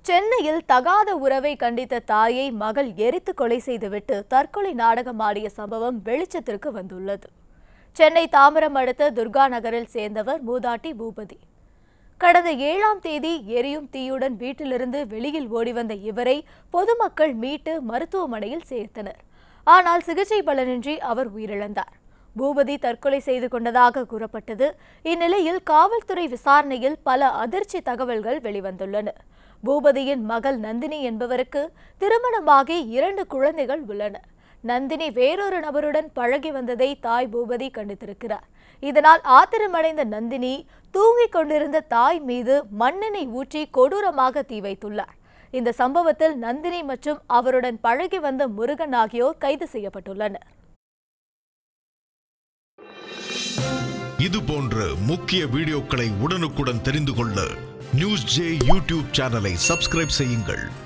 சென்னையில் தகாத உறவை கண்டித்த தாயை மகள் எரித்து கொலை செய்துவிட்டு தற்கொலை நாடகமாடிய சம்பவம் வெளிச்சத்திற்கு வந்துள்ளது சென்னை தாம்பரம் அடுத்த துர்கா நகரில் சேர்ந்தவர் மூதாட்டி பூபதி கடந்த ஏழாம் தேதி எரியும் தீயுடன் வீட்டிலிருந்து வெளியில் ஓடி வந்த இவரை பொதுமக்கள் மீட்டு மருத்துவமனையில் சேர்த்தனர் ஆனால் சிகிச்சை பலனின்றி அவர் உயிரிழந்தார் பூபதி தற்கொலை செய்து கொண்டதாக கூறப்பட்டது இந்நிலையில் காவல்துறை விசாரணையில் பல அதிர்ச்சி தகவல்கள் வெளிவந்துள்ளன பூபதியின் மகள் நந்தினி என்பவருக்கு திருமணமாகி இரண்டு குழந்தைகள் உள்ளன நந்தினி வேறொரு நபருடன் பழகி வந்ததை தாய் பூபதி கண்டித்திருக்கிறார் இதனால் ஆத்திரமடைந்த நந்தினி தூங்கிக் கொண்டிருந்த தாய் மீது மண்ணெண்ணெய் ஊற்றி கொடூரமாக தீ வைத்துள்ளார் இந்த சம்பவத்தில் நந்தினி மற்றும் அவருடன் பழகி வந்த முருகன் ஆகியோர் கைது செய்யப்பட்டுள்ளனர் இது போன்ற முக்கிய வீடியோக்களை உடனுக்குடன் தெரிந்து கொள்ள நியூஸ் ஜே யூடியூப் சேனலை சப்ஸ்கிரைப் செய்யுங்கள்